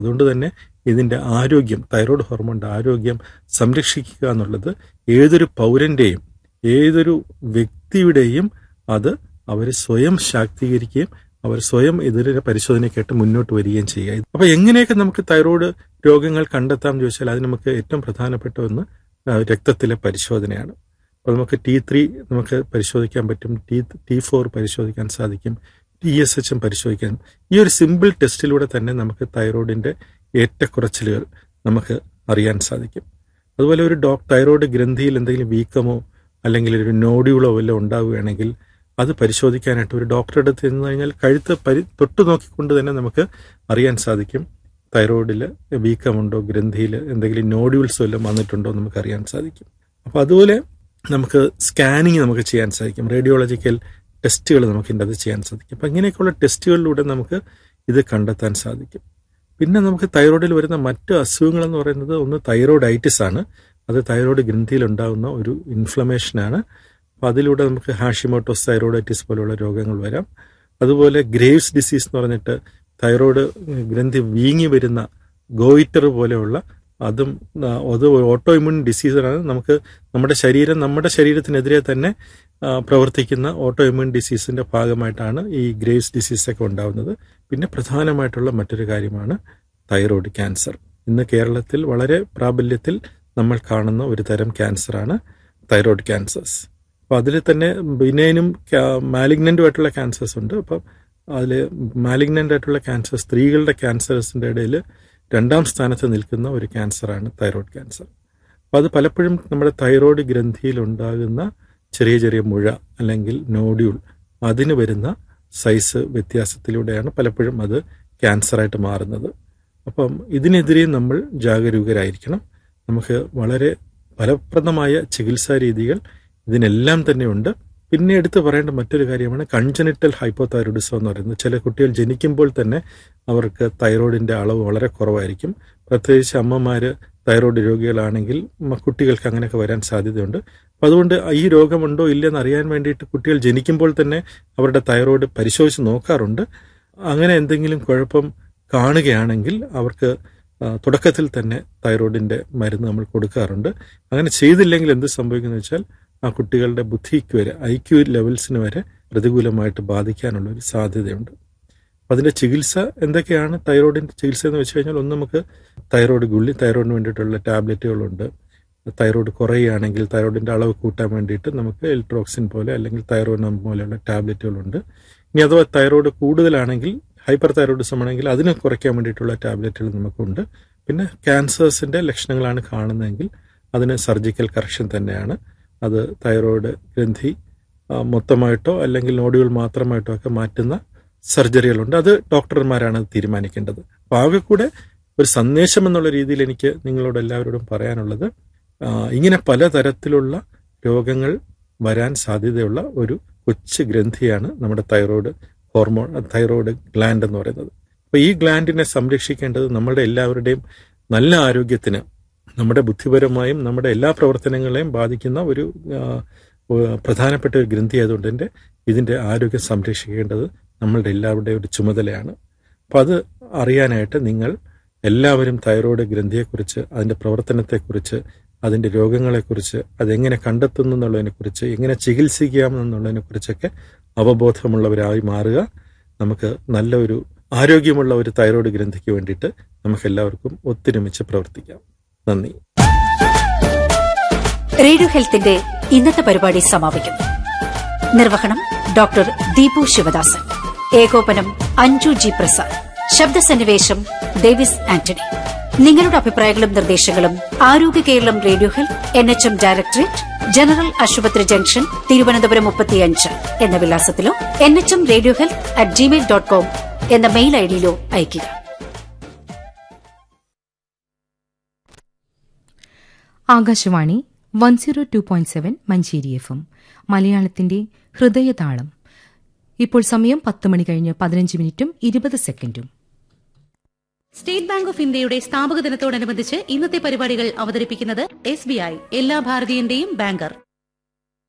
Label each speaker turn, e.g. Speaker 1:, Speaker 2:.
Speaker 1: അതുകൊണ്ട് തന്നെ ഇതിന്റെ ആരോഗ്യം തൈറോയ്ഡ് ഹോർമോണിന്റെ ആരോഗ്യം സംരക്ഷിക്കുക എന്നുള്ളത് ഏതൊരു പൗരന്റെയും ഏതൊരു വ്യക്തിയുടെയും അത് അവർ സ്വയം ശാക്തീകരിക്കുകയും അവർ സ്വയം ഇതിന്റെ പരിശോധനയ്ക്കായിട്ട് മുന്നോട്ട് വരികയും ചെയ്യുക അപ്പൊ എങ്ങനെയൊക്കെ നമുക്ക് തൈറോയ്ഡ് രോഗങ്ങൾ കണ്ടെത്താം എന്ന് ചോദിച്ചാൽ അത് നമുക്ക് ഏറ്റവും പ്രധാനപ്പെട്ട ഒന്ന് ആ, രക്തത്തിലെ പരിശോധനയാണ് അപ്പോൾ നമുക്ക് ടി ത്രീ നമുക്ക് പരിശോധിക്കാൻ പറ്റും ടി ടി ഫോർ പരിശോധിക്കാൻ സാധിക്കും ടി എസ് എച്ചും പരിശോധിക്കാൻ ഈ ഒരു സിമ്പിൾ ടെസ്റ്റിലൂടെ തന്നെ നമുക്ക് തൈറോയിഡിന്റെ ഏറ്റക്കുറച്ചിലുകൾ നമുക്ക് അറിയാൻ സാധിക്കും അതുപോലെ ഒരു ഡോക് തൈറോയ്ഡ് ഗ്രന്ഥിയിൽ എന്തെങ്കിലും വീക്കമോ അല്ലെങ്കിൽ ഒരു നോഡ്യൂളോ വല്ലതും ഉണ്ടാവുകയാണെങ്കിൽ അത് പരിശോധിക്കാനായിട്ട് ഒരു ഡോക്ടറുടെ അടുത്ത് ചെന്ന് കഴിഞ്ഞാൽ കഴുത്ത് പരി തൊട്ടു നോക്കിക്കൊണ്ട് തന്നെ നമുക്ക് അറിയാൻ സാധിക്കും തൈറോയിഡിൽ വീക്കമുണ്ടോ ഗ്രന്ഥിയിൽ എന്തെങ്കിലും നോഡ്യൂൾസ് വല്ലതും വന്നിട്ടുണ്ടോ എന്ന് നമുക്ക് അറിയാൻ സാധിക്കും അപ്പോൾ അതുപോലെ നമുക്ക് സ്കാനിങ് നമുക്ക് ചെയ്യാൻ സാധിക്കും റേഡിയോളജിക്കൽ ടെസ്റ്റുകൾ നമുക്ക് ഇതിൻ്റെ അത് ചെയ്യാൻ സാധിക്കും അപ്പം ഇങ്ങനെയൊക്കെയുള്ള ടെസ്റ്റുകളിലൂടെ നമുക്ക് ഇത് കണ്ടെത്താൻ സാധിക്കും പിന്നെ നമുക്ക് തൈറോയിഡിൽ വരുന്ന മറ്റു അസുഖങ്ങൾ എന്ന് പറയുന്നത് ഒന്ന് തൈറോയിഡൈറ്റിസ് ആണ് അത് തൈറോയ്ഡ് ഗ്രന്ഥിയിൽ ഉണ്ടാകുന്ന ഒരു ഇൻഫ്ലമേഷനാണ് അപ്പം അതിലൂടെ നമുക്ക് ഹാഷിമോട്ടോസ് തൈറോയിഡൈറ്റിസ് പോലുള്ള രോഗങ്ങൾ വരാം അതുപോലെ ഗ്രേവ്സ് ഡിസീസ് എന്ന് പറഞ്ഞിട്ട് തൈറോയ്ഡ് ഗ്രന്ഥി വീങ്ങി വരുന്ന ഗോയിറ്റർ പോലെയുള്ള അതും ആ, അത് ഓട്ടോ ഇമ്യൂൺ ഡിസീസാണ് നമുക്ക് നമ്മുടെ ശരീരം നമ്മുടെ ശരീരത്തിനെതിരെ തന്നെ ആ, പ്രവർത്തിക്കുന്ന ഓട്ടോ ഇമ്യൂൺ ഡിസീസിന്റെ ഭാഗമായിട്ടാണ് ഈ ഗ്രേവ്സ് ഡിസീസ് ഒക്കെ ഉണ്ടാവുന്നത് പിന്നെ പ്രധാനമായിട്ടുള്ള മറ്റൊരു കാര്യമാണ് തൈറോയ്ഡ് ക്യാൻസർ ഇന്ന് കേരളത്തിൽ വളരെ പ്രാബല്യത്തിൽ നമ്മൾ കാണുന്ന ഒരു തരം ക്യാൻസറാണ് തൈറോയ്ഡ് ക്യാൻസേഴ്സ് അപ്പോൾ അതിൽ തന്നെ ബിനൈനും മാലിഗ്നന്റും ആയിട്ടുള്ള ക്യാൻസേഴ്സ് ഉണ്ട് അപ്പം അതിൽ മാലിഗ്നന്റ് ആയിട്ടുള്ള ക്യാൻസർ സ്ത്രീകളുടെ ക്യാൻസേഴ്സിന്റെ ഇടയിൽ രണ്ടാം സ്ഥാനത്ത് നിൽക്കുന്ന ഒരു ക്യാൻസറാണ് തൈറോയ്ഡ് ക്യാൻസർ അപ്പം അത് പലപ്പോഴും നമ്മുടെ തൈറോയ്ഡ് ഗ്രന്ഥിയിൽ ഉണ്ടാകുന്ന ചെറിയ ചെറിയ മുഴ അല്ലെങ്കിൽ നോഡ്യൂൾ അതിന് വരുന്ന സൈസ് വ്യത്യാസത്തിലൂടെയാണ് പലപ്പോഴും അത് ക്യാൻസറായിട്ട് മാറുന്നത് അപ്പം ഇതിനെതിരെ നമ്മൾ ജാഗരൂകരായിരിക്കണം നമുക്ക് വളരെ ഫലപ്രദമായ ചികിത്സാ രീതികൾ ഇതിനെല്ലാം തന്നെ ഉണ്ട് പിന്നെ എടുത്തു പറയേണ്ട മറ്റൊരു കാര്യമാണ് കൺജനിറ്റൽ ഹൈപ്പോതൈറോയിഡിസം എന്ന് പറയുന്നത് ചില കുട്ടികൾ ജനിക്കുമ്പോൾ തന്നെ അവർക്ക് തൈറോയിഡിന്റെ അളവ് വളരെ കുറവായിരിക്കും പ്രത്യേകിച്ച് അമ്മമാര് തൈറോയ്ഡ് രോഗികളാണെങ്കിൽ മ- കുട്ടികൾക്ക് അങ്ങനെയൊക്കെ വരാൻ സാധ്യതയുണ്ട് അപ്പം അതുകൊണ്ട് ഈ രോഗമുണ്ടോ ഇല്ലെന്ന് അറിയാൻ വേണ്ടിയിട്ട് കുട്ടികൾ ജനിക്കുമ്പോൾ തന്നെ അവരുടെ തൈറോയ്ഡ് പരിശോധിച്ച് നോക്കാറുണ്ട് അങ്ങനെ എന്തെങ്കിലും കുഴപ്പം കാണുകയാണെങ്കിൽ അവർക്ക് ആ, തുടക്കത്തിൽ തന്നെ തൈറോയിഡിന്റെ മരുന്ന് നമ്മൾ കൊടുക്കാറുണ്ട് അങ്ങനെ ചെയ്തില്ലെങ്കിൽ എന്ത് സംഭവിക്കുന്നു വെച്ചാൽ ആ കുട്ടികളുടെ ബുദ്ധിക്ക് വരെ ഐ ക്യു ലെവൽസിന് വരെ പ്രതികൂലമായിട്ട് ബാധിക്കാനുള്ള ഒരു സാധ്യതയുണ്ട് അപ്പം അതിന്റെ ചികിത്സ എന്തൊക്കെയാണ് തൈറോയിഡിന്റെ ചികിത്സ എന്ന് വെച്ച് കഴിഞ്ഞാൽ ഒന്ന് നമുക്ക് തൈറോയ്ഡ് ഗുളി തൈറോയിഡിന് വേണ്ടിയിട്ടുള്ള ടാബ്ലറ്റുകളുണ്ട് തൈറോയ്ഡ് കുറയുകയാണെങ്കിൽ തൈറോയിഡിന്റെ അളവ് കൂട്ടാൻ വേണ്ടിയിട്ട് നമുക്ക് എൽട്രോക്സിൻ പോലെ അല്ലെങ്കിൽ തൈറോയിനം പോലെയുള്ള ടാബ്ലറ്റുകളുണ്ട് ഇനി അഥവാ തൈറോയ്ഡ് കൂടുതലാണെങ്കിൽ ഹൈപ്പർ തൈറോയിഡിസം ആണെങ്കിൽ അതിനെ കുറയ്ക്കാൻ വേണ്ടിയിട്ടുള്ള ടാബ്ലറ്റുകൾ നമുക്കുണ്ട് പിന്നെ ക്യാൻസേഴ്സിന്റെ ലക്ഷണങ്ങളാണ് കാണുന്നതെങ്കിൽ അതിന് സർജിക്കൽ കറക്ഷൻ തന്നെയാണ് അത് തൈറോയ്ഡ് ഗ്രന്ഥി ആ, മൊത്തമായിട്ടോ അല്ലെങ്കിൽ നോഡുകൾ മാത്രമായിട്ടോ ഒക്കെ മാറ്റുന്ന സർജറികളുണ്ട് അത് ഡോക്ടർമാരാണ് അത് തീരുമാനിക്കേണ്ടത് അപ്പൊ ആകെ കൂടെ ഒരു സന്ദേശം എന്നുള്ള രീതിയിൽ എനിക്ക് നിങ്ങളോട് എല്ലാവരോടും പറയാനുള്ളത് ആ, ഇങ്ങനെ പലതരത്തിലുള്ള രോഗങ്ങൾ വരാൻ സാധ്യതയുള്ള ഒരു കൊച്ചു ഗ്രന്ഥിയാണ് നമ്മുടെ തൈറോയ്ഡ് ഹോർമോൺ തൈറോയ്ഡ് ഗ്ലാൻഡ് എന്ന് പറയുന്നത് അപ്പൊ ഈ ഗ്ലാൻഡിനെ സംരക്ഷിക്കേണ്ടത് നമ്മുടെ എല്ലാവരുടെയും നല്ല ആരോഗ്യത്തിന് നമ്മുടെ ബുദ്ധിപരമായും നമ്മുടെ എല്ലാ പ്രവർത്തനങ്ങളെയും ബാധിക്കുന്ന ഒരു ആ, ഏഹ് പ്രധാനപ്പെട്ട ഒരു ഗ്രന്ഥി ആയതുകൊണ്ട് തന്നെ ഇതിന്റെ ആരോഗ്യം സംരക്ഷിക്കേണ്ടത് നമ്മളുടെ എല്ലാവരുടെയും ഒരു ചുമതലയാണ് അപ്പം അത് അറിയാനായിട്ട് നിങ്ങൾ എല്ലാവരും തൈറോയ്ഡ് ഗ്രന്ഥിയെക്കുറിച്ച് അതിന്റെ പ്രവർത്തനത്തെക്കുറിച്ച് അതിന്റെ രോഗങ്ങളെക്കുറിച്ച് അതെങ്ങനെ കണ്ടെത്തുന്നു എന്നുള്ളതിനെക്കുറിച്ച് എങ്ങനെ ചികിത്സിക്കാം എന്നുള്ളതിനെ കുറിച്ചൊക്കെ അവബോധമുള്ളവരായി മാറുക നമുക്ക് നല്ല ഒരു ആരോഗ്യമുള്ള ഒരു തൈറോയ്ഡ് ഗ്രന്ഥിക്ക് വേണ്ടിയിട്ട് നമുക്ക് എല്ലാവർക്കും ഒത്തൊരുമിച്ച് പ്രവർത്തിക്കാം നന്ദി
Speaker 2: റേഡിയോ ഹെൽത്തിന്റെ ഇന്നത്തെ പരിപാടി സമാപിക്കുന്നു നിർവഹണം ഡോക്ടർ ദീപു ശിവദാസൻ ഏകോപനം അഞ്ജു ജി പ്രസാദ് ശബ്ദസന്നിവേശം ഡേവിസ് ആന്റണി നിങ്ങളുടെ അഭിപ്രായങ്ങളും നിർദ്ദേശങ്ങളും Arogya Keralam radio health N H M directorate general ആശുപത്രി ജംഗ്ഷൻ തിരുവനന്തപുരം മുപ്പത്തിയഞ്ച് എന്ന വിലാസത്തിലോ N H M radio health at Gmail dot com എന്ന മെയിൽ ഐഡിയിലോ അയയ്ക്കുക
Speaker 3: Akashvani one zero two point seven Manjeri F M മലയാളത്തിന്റെ ഹൃദയതാളം ഇപ്പോൾ സമയം പത്ത് മണി കഴിഞ്ഞ് പതിനഞ്ച് മിനിറ്റും ഇരുപത് സെക്കൻഡും
Speaker 4: സ്റ്റേറ്റ് ബാങ്ക് ഓഫ് ഇന്ത്യയുടെ സ്ഥാപക ദിനത്തോടനുബന്ധിച്ച് ഇന്നത്തെ പരിപാടികൾ അവതരിപ്പിക്കുന്നത് എസ് ബി ഐ എല്ലാ ഭാരതീയന്റെയും ബാങ്കർ